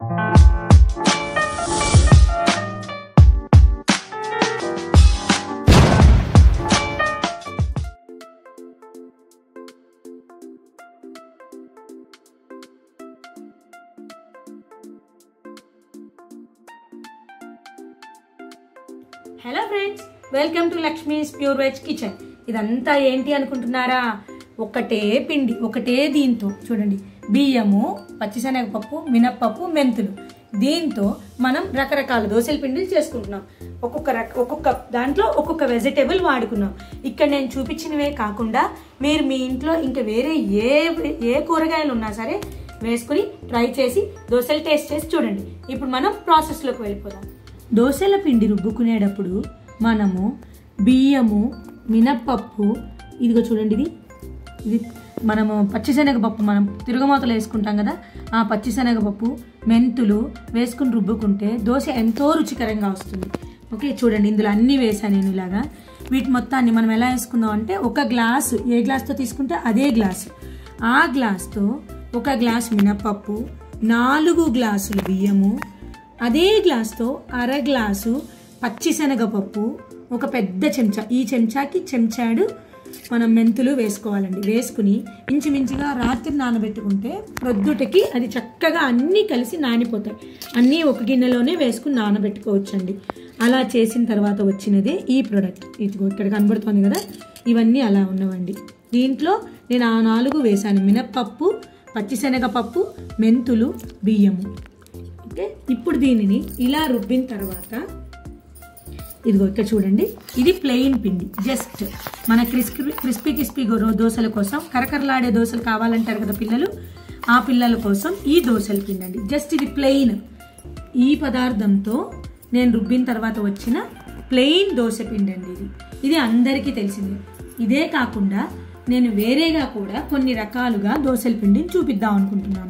hello friends welcome to Lakshmi's pure veg kitchen ఇదంతా ఏంటి అనుకుంటున్నారా ఒకటే పిండి ఒకటే దీంతో చూడండి బియ్యము పచ్చిశనగపప్పు మినప్పప్పు మెంతులు దీంతో మనం రకరకాల దోశల పిండిలు చేసుకుంటున్నాం ఒక్కొక్క రక ఒక్కొక్క దాంట్లో ఒక్కొక్క వెజిటేబుల్ వాడుకున్నాం ఇక్కడ నేను చూపించినవే కాకుండా మీరు మీ ఇంట్లో ఇంకా వేరే ఏ ఏ కూరగాయలు ఉన్నా సరే వేసుకుని ట్రై చేసి దోశలు టేస్ట్ చేసి చూడండి ఇప్పుడు మనం ప్రాసెస్లోకి వెళ్ళిపోదాం దోశల పిండి రుబ్బుకునేటప్పుడు మనము బియ్యము మినప్పప్పు ఇదిగో చూడండి ఇది ఇది మనము పచ్చిశనగపప్పు మనం తిరుగుమాతలు వేసుకుంటాం కదా ఆ పచ్చిశనగపప్పు మెంతులు వేసుకుని రుబ్బుకుంటే దోశ ఎంతో రుచికరంగా వస్తుంది ఓకే చూడండి ఇందులో అన్నీ వేసాను నేను ఇలాగా వీటి మొత్తాన్ని మనం ఎలా వేసుకుందాం అంటే ఒక గ్లాసు ఏ గ్లాస్తో తీసుకుంటే అదే గ్లాసు ఆ గ్లాస్తో ఒక గ్లాస్ మినప్పప్పు నాలుగు గ్లాసులు బియ్యము అదే గ్లాస్తో అర గ్లాసు పచ్చిశనగపప్పు ఒక పెద్ద చెంచా ఈ చెంచాకి చెంచాడు మనం మెంతులు వేసుకోవాలండి వేసుకుని ఇంచుమించుగా రాత్రి నానబెట్టుకుంటే ప్రొద్దుటకి అది చక్కగా అన్నీ కలిసి నానిపోతాయి అన్నీ ఒక గిన్నెలోనే వేసుకుని నానబెట్టుకోవచ్చండి అలా చేసిన తర్వాత వచ్చినదే ఈ ప్రోడక్ట్ ఇదిగో ఇక్కడ కనబడుతోంది కదా ఇవన్నీ అలా ఉన్నవండి దీంట్లో నేను ఆ నాలుగు వేశాను మినప్పప్పు పచ్చిశనగపప్పు మెంతులు బియ్యము ఓకే ఇప్పుడు దీనిని ఇలా రుబ్బిన తర్వాత ఇదిగో ఇక్కడ చూడండి ఇది ప్లెయిన్ పిండి జస్ట్ మన క్రిస్పీ క్రిస్పీ క్రిస్పీ దోశల కోసం కరకరలాడే దోశలు కావాలంటారు కదా పిల్లలు ఆ పిల్లల కోసం ఈ దోశల పిండి అండి జస్ట్ ఇది ప్లెయిన్ ఈ పదార్థంతో నేను రుబ్బిన తర్వాత వచ్చిన ప్లెయిన్ దోశ పిండి అండి ఇది ఇది అందరికీ తెలిసిందే ఇదే కాకుండా నేను వేరేగా కూడా కొన్ని రకాలుగా దోశల పిండిని చూపిద్దాం అనుకుంటున్నాను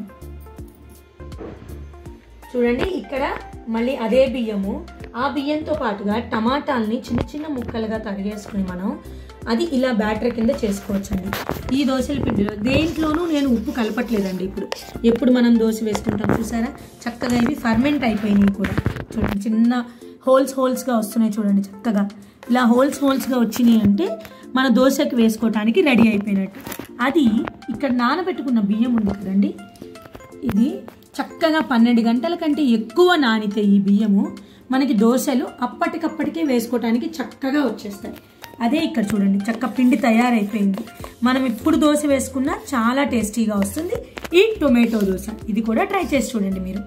చూడండి ఇక్కడ మళ్ళీ అదే బియ్యము ఆ బియ్యంతో పాటుగా టమాటాల్ని చిన్న చిన్న ముక్కలుగా తరిగేసుకుని మనం అది ఇలా బ్యాటర్ కింద చేసుకోవచ్చండి ఈ దోశల పిండిలో దేంట్లోనూ నేను ఉప్పు కలపట్లేదండి ఇప్పుడు ఎప్పుడు మనం దోశ వేసుకుంటాం చూసారా చక్కగా ఇవి ఫర్మెంట్ అయిపోయినాయి కూడా చూడండి చిన్న హోల్స్ హోల్స్గా వస్తున్నాయి చూడండి చక్కగా ఇలా హోల్స్ హోల్స్గా వచ్చినాయి అంటే మన దోశకి వేసుకోవటానికి రెడీ అయిపోయినట్టు అది ఇక్కడ నానబెట్టుకున్న బియ్యం ఉంది కదండి ఇది చక్కగా పన్నెండు గంటల కంటే ఎక్కువ నానితే ఈ బియ్యము మనకి దోశలు అప్పటికప్పటికే వేసుకోవటానికి చక్కగా వచ్చేస్తాయి అదే ఇక్కడ చూడండి చక్క పిండి తయారైపోయింది మనం ఇప్పుడు దోశ వేసుకున్నా చాలా టేస్టీగా వస్తుంది ఈ టొమాటో దోశ ఇది కూడా ట్రై చేసి చూడండి మీరు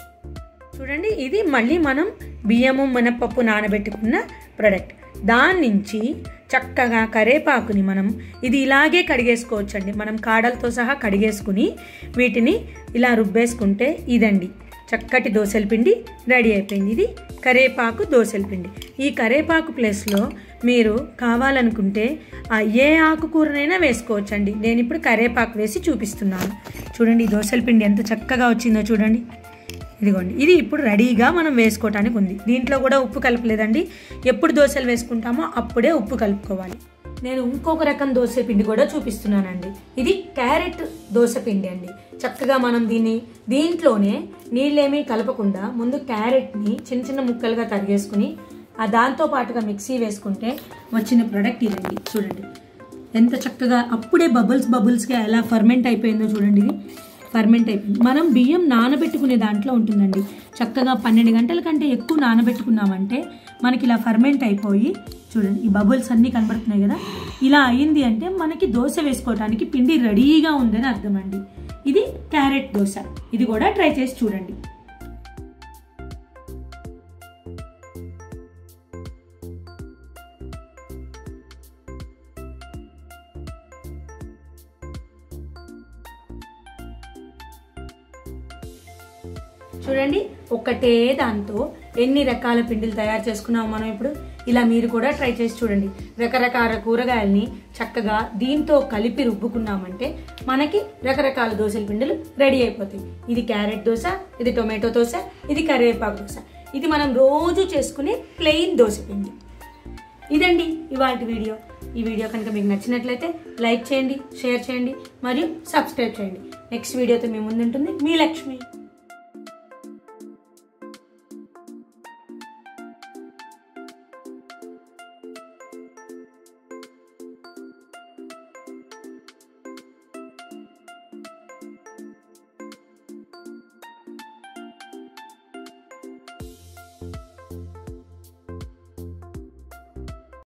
చూడండి ఇది మళ్ళీ మనం బియ్యము మినపప్పు నానబెట్టుకున్న ప్రొడక్ట్ దాని నుంచి చక్కగా కరేపాకుని మనం ఇది ఇలాగే కడిగేసుకోవచ్చండి మనం కాడలతో సహా కడిగేసుకుని వీటిని ఇలా రుబ్బేసుకుంటే ఇదండి చక్కటి దోశల పిండి రెడీ అయిపోయింది ఇది కరేపాకు దోశల పిండి ఈ కరేపాకు ప్లేస్లో మీరు కావాలనుకుంటే ఆ ఏ ఆకుకూరనైనా వేసుకోవచ్చండి నేను ఇప్పుడు కరేపాకు వేసి చూపిస్తున్నాను చూడండి ఈ దోశల పిండి ఎంత చక్కగా వచ్చిందో చూడండి ఇదిగోండి ఇది ఇప్పుడు రెడీగా మనం వేసుకోవటానికి ఉంది దీంట్లో కూడా ఉప్పు కలపలేదండి ఎప్పుడు దోశలు వేసుకుంటామో అప్పుడే ఉప్పు కలుపుకోవాలి నేను ఇంకొక రకం దోశ పిండి కూడా చూపిస్తున్నానండి ఇది క్యారెట్ దోశ పిండి అండి చక్కగా మనం దీన్ని దీంట్లోనే నీళ్ళేమీ కలపకుండా ముందు క్యారెట్ని చిన్న చిన్న ముక్కలుగా తరిగేసుకుని ఆ దాంతో పాటుగా మిక్సీ వేసుకుంటే వచ్చిన ప్రోడక్ట్ ఇదండి చూడండి ఎంత చక్కగా అప్పుడే బబుల్స్ బబుల్స్గా ఎలా ఫర్మెంట్ అయిపోయిందో చూడండి ఇది ఫర్మెంట్ అయిపోయింది మనం బియ్యం నానబెట్టుకునే దాంట్లో ఉంటుందండి చక్కగా పన్నెండు గంటల కంటే ఎక్కువ నానబెట్టుకున్నామంటే మనకి ఇలా ఫర్మెంట్ అయిపోయి చూడండి ఈ బబుల్స్ అన్నీ కనబడుతున్నాయి కదా ఇలా అయింది అంటే మనకి దోశ వేసుకోవడానికి పిండి రెడీగా ఉందని అర్థం అండి ఇది క్యారెట్ దోశ ఇది కూడా ట్రై చేసి చూడండి చూడండి ఒకటే దాంతో ఎన్ని రకాల పిండిలు తయారు చేసుకున్నాం మనం ఇప్పుడు ఇలా మీరు కూడా ట్రై చేసి చూడండి రకరకాల కూరగాయల్ని చక్కగా దీంతో కలిపి రుబ్బుకున్నామంటే మనకి రకరకాల దోశల పిండిలు రెడీ అయిపోతాయి ఇది క్యారెట్ దోశ ఇది టొమాటో దోశ ఇది కరివేపాకు దోశ ఇది మనం రోజు చేసుకునే ప్లెయిన్ దోశ పిండి ఇదండి ఇవాళ వీడియో ఈ వీడియో కనుక మీకు నచ్చినట్లయితే లైక్ చేయండి షేర్ చేయండి మరియు సబ్స్క్రైబ్ చేయండి నెక్స్ట్ వీడియోతో మీ ముందుంటుంది మీ లక్ష్మి